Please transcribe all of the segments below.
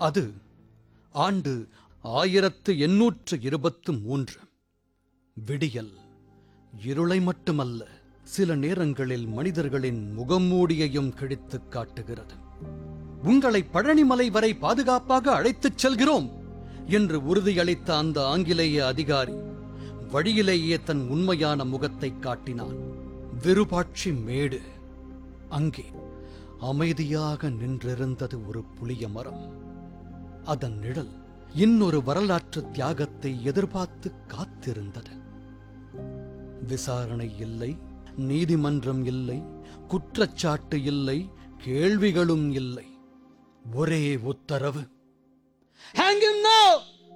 அது ஆண்டு ஆயிரத்து எண்ணூற்று இருபத்து மூன்று விடியல் இருளை மட்டுமல்ல சில நேரங்களில் மனிதர்களின் முகமூடியையும் கிழித்துக் காட்டுகிறது உங்களை பழனிமலை வரை பாதுகாப்பாக அழைத்துச் செல்கிறோம் என்று உறுதியளித்த அந்த ஆங்கிலேய அதிகாரி வழியிலேயே தன் உண்மையான முகத்தை காட்டினான் விருபாட்சி மேடு அங்கே அமைதியாக நின்றிருந்தது ஒரு புளிய மரம் அதன் நிழல் இன்னொரு வரலாற்று தியாகத்தை எதிர்பார்த்து காத்திருந்தது விசாரணை இல்லை நீதிமன்றம் இல்லை குற்றச்சாட்டு இல்லை கேள்விகளும் இல்லை ஒரே உத்தரவு Hang him now!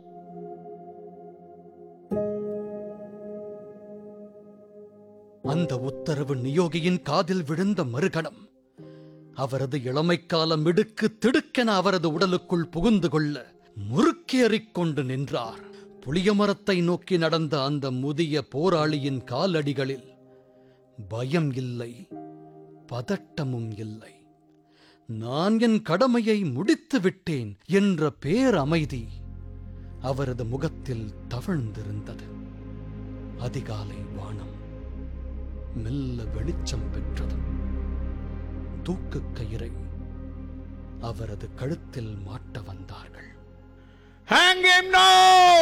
அந்த உத்தரவு நியோகியின் காதில் விழுந்த மறுகணம் அவரது இளமைக்கால மிடுக்கு திடுக்கென அவரது உடலுக்குள் புகுந்து கொள்ள முறுக்கேறிக் கொண்டு நின்றார் புளிய மரத்தை நோக்கி நடந்த அந்த முதிய போராளியின் காலடிகளில் பயம் இல்லை பதட்டமும் இல்லை நான் என் கடமையை முடித்து விட்டேன் என்ற பேரமைதி அவரது முகத்தில் தவழ்ந்திருந்தது அதிகாலை வானம் மெல்ல வெளிச்சம் பெற்றது தூக்குக் கயிறை அவரது கழுத்தில் மாட்ட வந்தார்கள் Hang him now!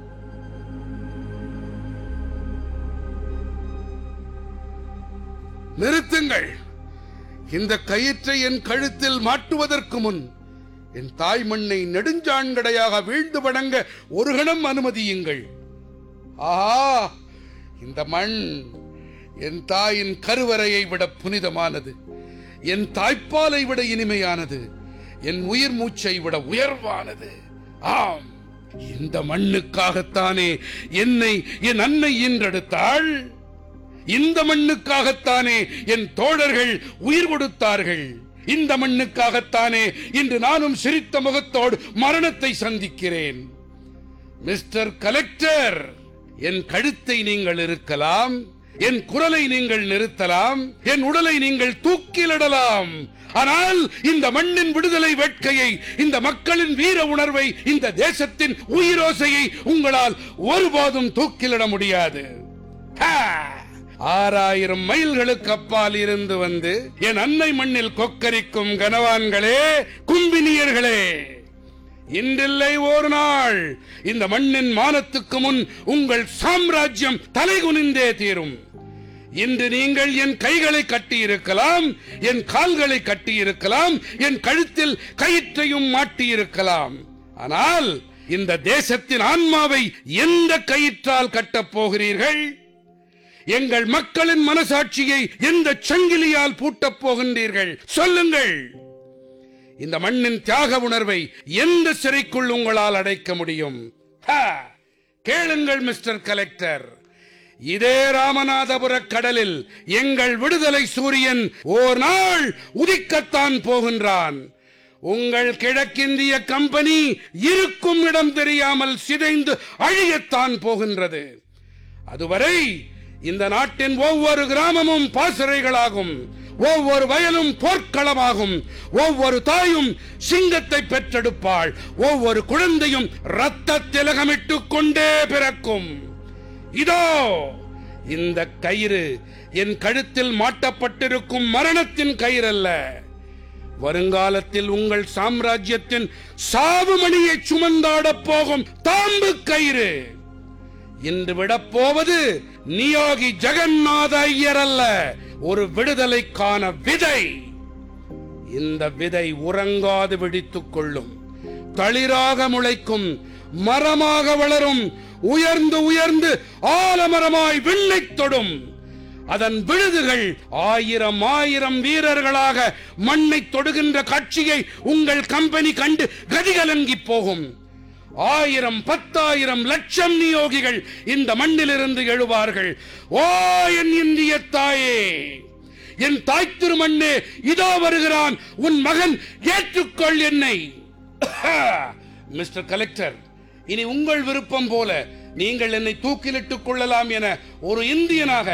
நிறுத்துங்கள் இந்த கயிற்றை என் கழுத்தில் மாட்டுவதற்கு முன் என் தாய் மண்ணை நெடுஞ்சாண்கடையாக வீழ்ந்து வணங்க ஒரு கணம் அனுமதியுங்கள் ஆஹா இந்த மண் என் தாயின் கருவறையை விட புனிதமானது என் தாய்ப்பாலை விட இனிமையானது என் உயிர் மூச்சை விட உயர்வானது ஆம் இந்த மண்ணுக்காகத்தானே என்னை என் அன்னை ஈன்றெடுத்தாள் இந்த மண்ணுக்காகத்தானே என் தோழர்கள் உயிர் கொடுத்தார்கள் இந்த மண்ணுக்காகத்தானே இன்று நானும் சிரித்த முகத்தோடு மரணத்தை சந்திக்கிறேன் மிஸ்டர் கலெக்டர் என் கழுத்தை நீங்கள் இருக்கலாம் என் குரலை நீங்கள் நிறுத்தலாம் என் உடலை நீங்கள் தூக்கிலிடலாம் ஆனால் இந்த மண்ணின் விடுதலை வேட்கையை இந்த மக்களின் வீர உணர்வை இந்த தேசத்தின் உயிரோசையை உங்களால் ஒருபோதும் தூக்கிலிட முடியாது ஹா! ஆறாயிரம் மைல்களுக்கு அப்பால் இருந்து வந்து என் அன்னை மண்ணில் கொக்கரிக்கும் கனவான்களே கும்பினியர்களே இன்றில்லை ஒரு நாள் இந்த மண்ணின் மானத்துக்கு முன் உங்கள் சாம்ராஜ்யம் தலைகுனிந்தே தீரும் இன்று நீங்கள் என் கைகளை கட்டியிருக்கலாம் என் கால்களை கட்டியிருக்கலாம் என் கழுத்தில் கயிற்றையும் மாட்டியிருக்கலாம் ஆனால் இந்த தேசத்தின் ஆன்மாவை எந்த கயிற்றால் கட்டப் போகிறீர்கள் எங்கள் மக்களின் மனசாட்சியை எந்த சங்கிலியால் பூட்டப் போகின்றீர்கள் சொல்லுங்கள் இந்த மண்ணின் தியாக உணர்வை எந்த சிறைக்குள் உங்களால் அடைக்க முடியும் ஹா! கேளுங்கள் மிஸ்டர் கலெக்டர் இதே ராமநாதபுர கடலில் எங்கள் விடுதலை சூரியன் ஓர் நாள் உதிக்கத்தான் போகின்றான் உங்கள் கிழக்கிந்திய கம்பெனி இருக்கும் இடம் தெரியாமல் சிதைந்து அழியத்தான் போகின்றது அதுவரை இந்த நாட்டின் ஒவ்வொரு கிராமமும் பாசறைகளாகும் ஒவ்வொரு வயலும் போர்க்களமாகும் ஒவ்வொரு தாயும் சிங்கத்தை பெற்றெடுப்பாள் ஒவ்வொரு குழந்தையும் ரத்த திலகமிட்டுக் கொண்டே பிறக்கும் இதோ இந்த கயிறு என் கழுத்தில் மாட்டப்பட்டிருக்கும் மரணத்தின் கயிறல்ல வருங்காலத்தில் உங்கள் சாம்ராஜ்யத்தின் சாவுமணியை சுமந்தாடப் போகும் தாம்பு கயிறு இன்று விடப்போவது நியோகி ஜெகநாத ஐயர் அல்ல ஒரு விடுதலைக்கான விதை இந்த விதை உறங்காது வெடித்துக் கொள்ளும் தளிராக முளைக்கும் மரமாக வளரும் உயர்ந்து உயர்ந்து ஆலமரமாய் விண்ணைத் தொடும் அதன் விழுதுகள் ஆயிரம் ஆயிரம் வீரர்களாக மண்ணை தொடுகின்ற காட்சியை உங்கள் கம்பெனி கண்டு கதிகலங்கி போகும் ஆயிரம் பத்தாயிரம் லட்சம் நியோகிகள் இந்த மண்ணிலிருந்து எழுவார்கள் ஓ என் இந்திய தாயே என் தாய் திருமண்ணே இதோ வருகிறான் உன் மகன் ஏற்றுக்கொள் என்னை மிஸ்டர் கலெக்டர் இனி உங்கள் விருப்பம் போல நீங்கள் என்னை தூக்கிலிட்டுக் கொள்ளலாம் என ஒரு இந்தியனாக